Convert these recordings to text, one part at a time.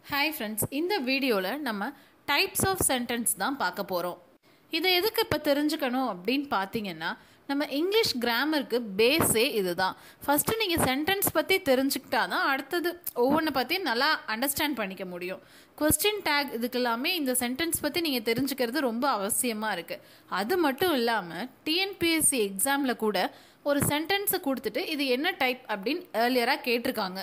hi friends இந்த வீடியோவில் நம்ம டைப்ஸ் ஆஃப் சென்டென்ஸ் தான் பார்க்க போகிறோம் இதை எதுக்கு இப்போ தெரிஞ்சுக்கணும் அப்படின்னு பார்த்தீங்கன்னா நம்ம இங்கிலீஷ் கிராமருக்கு பேஸே இதுதான் ஃபஸ்ட்டு நீங்கள் சென்டென்ஸ் பற்றி தெரிஞ்சுக்கிட்டா தான் அடுத்தது ஒவ்வொன்றை பற்றி நல்லா அண்டர்ஸ்டாண்ட் பண்ணிக்க முடியும் கொஸ்டின் டேக் இதுக்கு எல்லாமே இந்த சென்டென்ஸ் பற்றி நீங்கள் தெரிஞ்சுக்கிறது ரொம்ப அவசியமாக இருக்குது அது மட்டும் இல்லாமல் டிஎன்பிஎஸ்சி எக்ஸாமில் கூட ஒரு சென்டென்ஸை கொடுத்துட்டு இது என்ன டைப் அப்படின்னு ஏர்லியராக கேட்டிருக்காங்க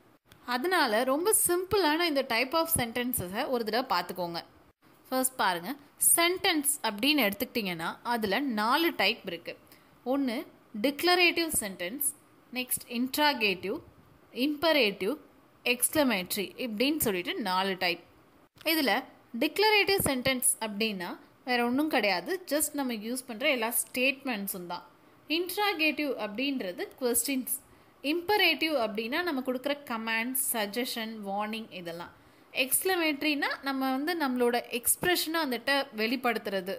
அதனால ரொம்ப சிம்பிளான இந்த டைப் ஆஃப் சென்டென்சஸை ஒரு தடவை பார்த்துக்கோங்க ஃபர்ஸ்ட் பாருங்க சென்டென்ஸ் அப்படின்னு எடுத்துக்கிட்டிங்கன்னா அதில் நாலு டைப் இருக்குது ஒன்று declarative sentence next interrogative imperative exclamatory இப்படின்னு சொல்லிட்டு நாலு டைப் இதில் டிக்ளரேட்டிவ் சென்டென்ஸ் அப்படின்னா வேற ஒன்றும் கிடையாது ஜஸ்ட் நம்ம யூஸ் பண்ணுற எல்லா ஸ்டேட்மெண்ட்ஸும் தான் இன்ட்ராகேட்டிவ் அப்படின்றது கொஸ்டின்ஸ் இம்பரேட்டிவ் அப்படின்னா நம்ம கொடுக்குற கமாண்ட்ஸ் சஜஷன் வார்னிங் இதெல்லாம் எக்ஸ்க்ளமேட்ரினா நம்ம வந்து நம்மளோட எக்ஸ்ப்ரெஷனை வந்துட்ட வெளிப்படுத்துறது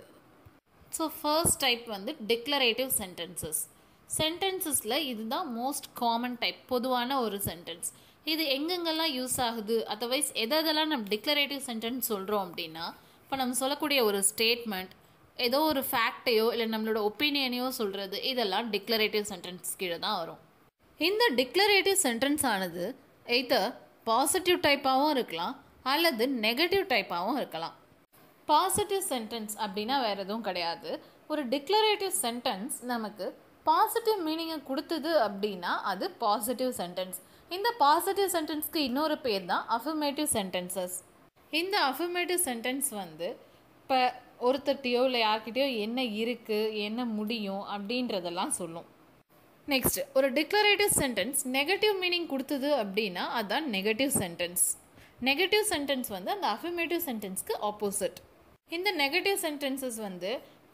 ஸோ ஃபர்ஸ்ட் டைப் வந்து டிக்ளரேட்டிவ் சென்டென்சஸ் சென்டென்சஸில் இதுதான் மோஸ்ட் காமன் டைப் பொதுவான ஒரு சென்டென்ஸ் இது எங்கெங்கெல்லாம் யூஸ் ஆகுது அதர்வைஸ் எதெல்லாம் நம்ம டிக்ளரேட்டிவ் சென்டென்ஸ் சொல்கிறோம் அப்படின்னா இப்போ நம்ம சொல்லக்கூடிய ஒரு ஸ்டேட்மெண்ட் ஏதோ ஒரு ஃபேக்டையோ இல்லை நம்மளோட ஒப்பீனியனையோ சொல்கிறது இதெல்லாம் டிக்ளரேட்டிவ் சென்டென்ஸ் கீழே தான் வரும் இந்த டிக்ளரேட்டிவ் சென்டென்ஸ் ஆனது எய்தர் பாசிட்டிவ் டைப்பாகவும் இருக்கலாம் அல்லது நெகட்டிவ் டைப்பாகவும் இருக்கலாம் பாசிட்டிவ் சென்டென்ஸ் அப்படின்னா வேறு எதுவும் கிடையாது ஒரு டிக்ளரேட்டிவ் சென்டென்ஸ் நமக்கு பாசிட்டிவ் மீனிங்கை கொடுத்தது அப்படின்னா அது பாசிட்டிவ் சென்டென்ஸ் இந்த பாசிட்டிவ் சென்டென்ஸ்க்கு இன்னொரு பேர் தான் அஃபர்மேட்டிவ் சென்டென்சஸ் இந்த அஃபர்மேட்டிவ் சென்டென்ஸ் வந்து இப்போ ஒருத்தர்கிட்டயோ இல்லை யார்கிட்டயோ என்ன இருக்குது என்ன முடியும் அப்படின்றதெல்லாம் சொல்லும் நெக்ஸ்ட் ஒரு டிக்ளரேட்டிவ் சென்டென்ஸ் நெகட்டிவ் மீனிங் கொடுத்தது அப்படின்னா அதுதான் நெகட்டிவ் சென்டென்ஸ் நெகட்டிவ் சென்டென்ஸ் வந்து அந்த அஃபர்மேட்டிவ் சென்டென்ஸ்க்கு ஆப்போசிட் இந்த நெகட்டிவ் சென்டென்சஸ் வந்து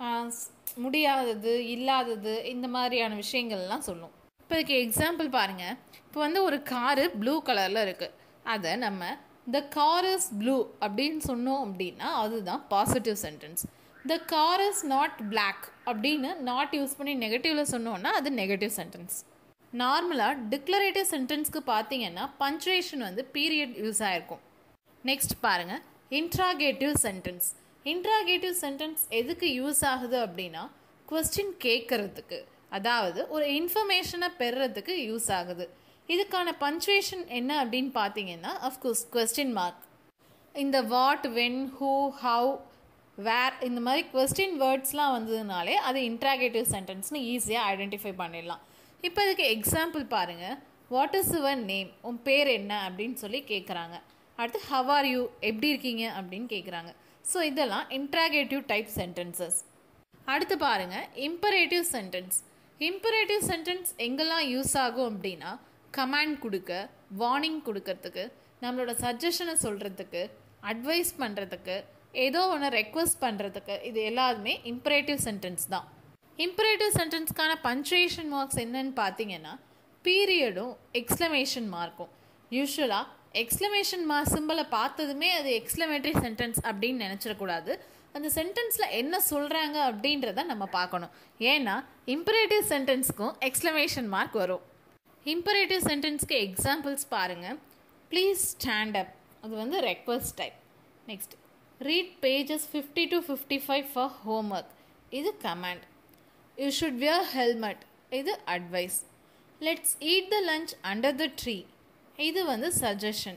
முடியாதது இல்லாதது இந்த மாதிரியான விஷயங்கள்லாம் சொல்லும் இப்போ இதுக்கு எக்ஸாம்பிள் பாருங்கள் இப்போ வந்து ஒரு காரு ப்ளூ கலரில் இருக்குது அதை நம்ம த கார் இஸ் ப்ளூ அப்படின்னு சொன்னோம் அப்படின்னா அதுதான் positive sentence the car is not black அப்படின்னு நாட் யூஸ் பண்ணி நெகட்டிவில் சொன்னோன்னா அது நெகட்டிவ் சென்டென்ஸ் நார்மலாக டிக்ளரேட்டிவ் சென்டென்ஸ்க்கு பார்த்தீங்கன்னா பஞ்சுவேஷன் வந்து பீரியட் யூஸ் ஆகிருக்கும் நெக்ஸ்ட் பாருங்கள் இன்ட்ராகேட்டிவ் சென்டென்ஸ் இன்ட்ராகேட்டிவ் சென்டென்ஸ் எதுக்கு யூஸ் ஆகுது அப்படின்னா கொஸ்டின் கேட்கறதுக்கு அதாவது ஒரு இன்ஃபர்மேஷனை பெறுறதுக்கு யூஸ் ஆகுது இதுக்கான பஞ்சுவேஷன் என்ன அப்படின்னு பார்த்தீங்கன்னா அஃப்கோர்ஸ் கொஸ்டின் மார்க் இந்த what when who how where இந்த மாதிரி கொஸ்டின் வேர்ட்ஸ்லாம் வந்ததுனாலே அது இன்ட்ராகேட்டிவ் சென்டென்ஸ்னு ஈஸியாக ஐடென்டிஃபை பண்ணிடலாம் இப்போ இதுக்கு எக்ஸாம்பிள் பாருங்கள் வாட் இஸ் யுவர் நேம் உன் பேர் என்ன அப்படின்னு சொல்லி கேட்குறாங்க அடுத்து ஹவ் ஆர் யூ எப்படி இருக்கீங்க அப்படின்னு கேட்குறாங்க ஸோ இதெல்லாம் இன்ட்ராகேட்டிவ் டைப் சென்டென்சஸ் அடுத்து பாருங்கள் இம்பரேட்டிவ் சென்டென்ஸ் இம்பரேட்டிவ் சென்டென்ஸ் எங்கெல்லாம் யூஸ் ஆகும் அப்படின்னா கமாண்ட் கொடுக்க வார்னிங் கொடுக்கறதுக்கு நம்மளோட சஜஷனை சொல்கிறதுக்கு அட்வைஸ் பண்ணுறதுக்கு ஏதோ ஒன்று ரெக்வஸ்ட் பண்ணுறதுக்கு இது எல்லாருமே இம்பரேட்டிவ் சென்டென்ஸ் தான் இம்பரேட்டிவ் சென்டென்ஸ்க்கான பஞ்சுவேஷன் மார்க்ஸ் என்னன்னு பார்த்தீங்கன்னா பீரியடும் எக்ஸ்க்ளமேஷன் மார்க்கும் யூஸ்வலாக எக்ஸ்க்ளமேஷன் மார்க் சிம்பிளை பார்த்ததுமே அது எக்ஸ்க்ளமேட்டரி சென்டென்ஸ் அப்படின்னு நினச்சிடக்கூடாது அந்த சென்டென்ஸில் என்ன சொல்கிறாங்க அப்படின்றத நம்ம பார்க்கணும் ஏன்னா இம்பரேட்டிவ் சென்டென்ஸ்க்கும் எக்ஸ்க்ளமேஷன் மார்க் வரும் இம்பரேட்டிவ் சென்டென்ஸ்க்கு எக்ஸாம்பிள்ஸ் பாருங்கள் ப்ளீஸ் ஸ்டாண்ட் அப் அது வந்து request type next read pages fifty to fifty five for homework இது command you should wear helmet இது advice let's eat the lunch under the tree இது வந்து suggestion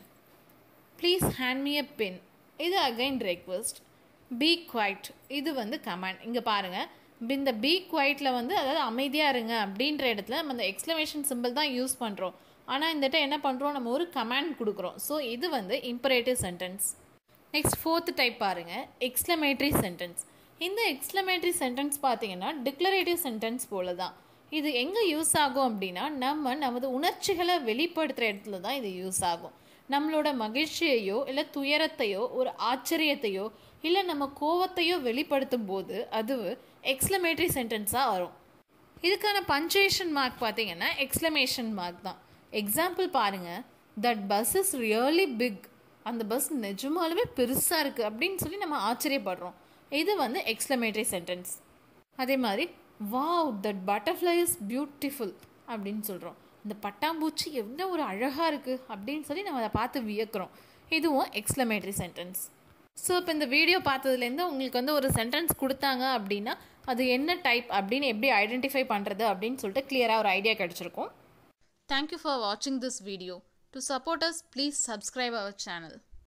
please hand me a pin இது again request B quite இது வந்து command இங்கே பாருங்கள் இந்த பி குவைட்டில் வந்து அதாவது அமைதியாக இருங்க அப்படின்ற இடத்துல நம்ம அந்த எக்ஸ்க்ளமேஷன் சிம்பிள் தான் யூஸ் பண்ணுறோம் ஆனால் இந்த என்ன பண்ணுறோம் நம்ம ஒரு கமாண்ட் கொடுக்குறோம் ஸோ இது வந்து imperative sentence next fourth type பாருங்கள் எக்ஸ்க்ளமேட்ரி சென்டென்ஸ் இந்த எக்ஸ்க்ளமேட்ரி சென்டென்ஸ் பார்த்தீங்கன்னா டிக்ளரேட்டிவ் சென்டென்ஸ் போல தான் இது எங்கே யூஸ் ஆகும் அப்படின்னா நம்ம நமது உணர்ச்சிகளை வெளிப்படுத்துகிற இடத்துல தான் இது யூஸ் ஆகும் நம்மளோட மகிழ்ச்சியையோ இல்லை துயரத்தையோ ஒரு ஆச்சரியத்தையோ இல்லை நம்ம கோவத்தையோ வெளிப்படுத்தும் போது அது எக்ஸ்க்ளமேட்ரி சென்டென்ஸாக வரும் இதுக்கான பஞ்சுவேஷன் மார்க் பார்த்தீங்கன்னா எக்ஸ்க்ளமேஷன் மார்க் தான் எக்ஸாம்பிள் பாருங்கள் that bus is really big அந்த பஸ் நிஜமாலுமே பெருசாக இருக்குது அப்படின்னு சொல்லி நம்ம ஆச்சரியப்படுறோம் இது வந்து எக்ஸ்க்ளமேட்டரி சென்டென்ஸ் அதே மாதிரி wow that butterfly is beautiful அப்படின்னு சொல்கிறோம் இந்த பட்டாம்பூச்சி என்ன ஒரு அழகாக இருக்குது அப்படின்னு சொல்லி நம்ம அதை பார்த்து வியக்கிறோம் இதுவும் எக்ஸ்க்ளமேட்டரி சென்டென்ஸ் ஸோ இப்போ இந்த வீடியோ பார்த்ததுலேருந்து உங்களுக்கு வந்து ஒரு சென்டென்ஸ் கொடுத்தாங்க அப்படின்னா அது என்ன டைப் அப்படின்னு எப்படி ஐடென்டிஃபை பண்ணுறது அப்படின்னு சொல்லிட்டு கிளியராக ஒரு ஐடியா கிடச்சிருக்கும் தேங்க்யூ ஃபார் வாட்சிங் this video to support us please subscribe our channel